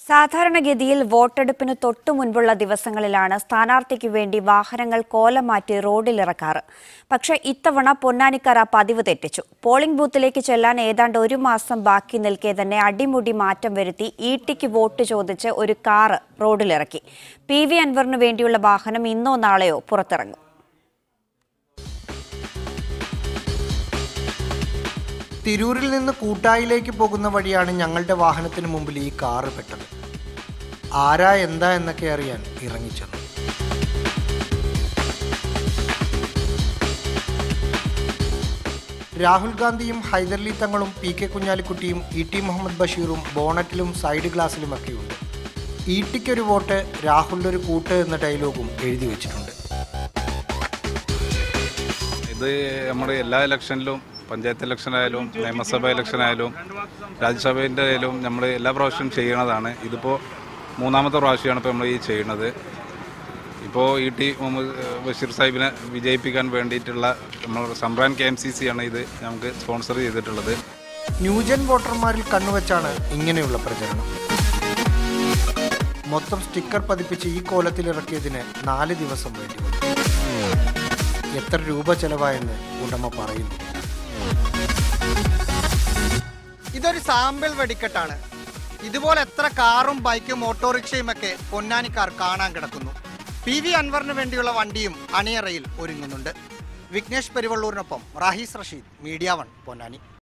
സാധാരണഗതിയിൽ വോട്ടെടുപ്പിന് തൊട്ടു മുൻപുള്ള ദിവസങ്ങളിലാണ് സ്ഥാനാർത്ഥിക്ക് വേണ്ടി വാഹനങ്ങൾ കോലം മാറ്റി റോഡിലിറക്കാറ് പക്ഷേ ഇത്തവണ പൊന്നാനിക്കാർ ആ പതിവ് തെറ്റിച്ചു പോളിംഗ് ബൂത്തിലേക്ക് ചെല്ലാൻ ഏതാണ്ട് ഒരു മാസം ബാക്കി നിൽക്കെ തന്നെ അടിമുടി മാറ്റം വരുത്തി ഈട്ടിക്ക് വോട്ട് ചോദിച്ച് ഒരു കാറ് റോഡിലിറക്കി പി വി അൻവറിനു വേണ്ടിയുള്ള വാഹനം ഇന്നോ നാളെയോ പുറത്തിറങ്ങും തിരൂരിൽ നിന്ന് കൂട്ടായിലേക്ക് പോകുന്ന വഴിയാണ് ഞങ്ങളുടെ വാഹനത്തിന് മുമ്പിൽ ഈ കാറ് പെട്ടത് ആരാ എന്താ എന്നൊക്കെ അറിയാൻ ഇറങ്ങിച്ചെന്നു രാഹുൽ ഗാന്ധിയും ഹൈദർലി തങ്ങളും പി കെ കുഞ്ഞാലിക്കുട്ടിയും ഇ ടി മുഹമ്മദ് ബഷീറും ബോണറ്റിലും സൈഡ് ഗ്ലാസ്സിലുമൊക്കെയുണ്ട് ഈട്ടിക്കൊരു വോട്ട് രാഹുലിനൊരു കൂട്ട് എന്ന ഡയലോഗും എഴുതി വെച്ചിട്ടുണ്ട് ഇത് നമ്മുടെ എല്ലാ ഇലക്ഷനിലും പഞ്ചായത്ത് ഇലക്ഷൻ ആയാലും നിയമസഭ ഇലക്ഷൻ ആയാലും രാജ്യസഭേൻ്റെ ആയാലും നമ്മൾ എല്ലാ പ്രാവശ്യവും ചെയ്യണതാണ് ഇതിപ്പോൾ മൂന്നാമത്തെ പ്രാവശ്യമാണ് ഇപ്പോൾ നമ്മൾ ഈ ചെയ്യുന്നത് ഇപ്പോൾ ഇ ടി മുഹമ്മദ് ബഷീർ സാഹിബിനെ വിജയിപ്പിക്കാൻ വേണ്ടിയിട്ടുള്ള നമ്മൾ സംബ്രാൻ കെ എം സി സി ആണ് ഇത് നമുക്ക് സ്പോൺസർ ചെയ്തിട്ടുള്ളത് ന്യൂജൻ വോട്ടർമാരിൽ കണ്ണുവച്ചാണ് ഇങ്ങനെയുള്ള പ്രചരണം മൊത്തം സ്റ്റിക്കർ പതിപ്പിച്ച് ഈ കോലത്തിൽ ഇറക്കിയതിന് നാല് ദിവസം വേണ്ടി വന്നു എത്ര രൂപ ചെലവായെന്ന് ഉടമ പറയുന്നു ഇതൊരു സാമ്പിൾ വെടിക്കെട്ടാണ് ഇതുപോലെ എത്ര കാറും ബൈക്കും ഓട്ടോറിക്ഷയും ഒക്കെ പൊന്നാനിക്കാർ കാണാൻ കിടക്കുന്നു പി വി അൻവറിന് വേണ്ടിയുള്ള വണ്ടിയും അണിയറയിൽ ഒരുങ്ങുന്നുണ്ട് വിഘ്നേഷ് പെരുവള്ളൂരിനൊപ്പം റാഹീസ് റഷീദ് മീഡിയ വൺ പൊന്നാനി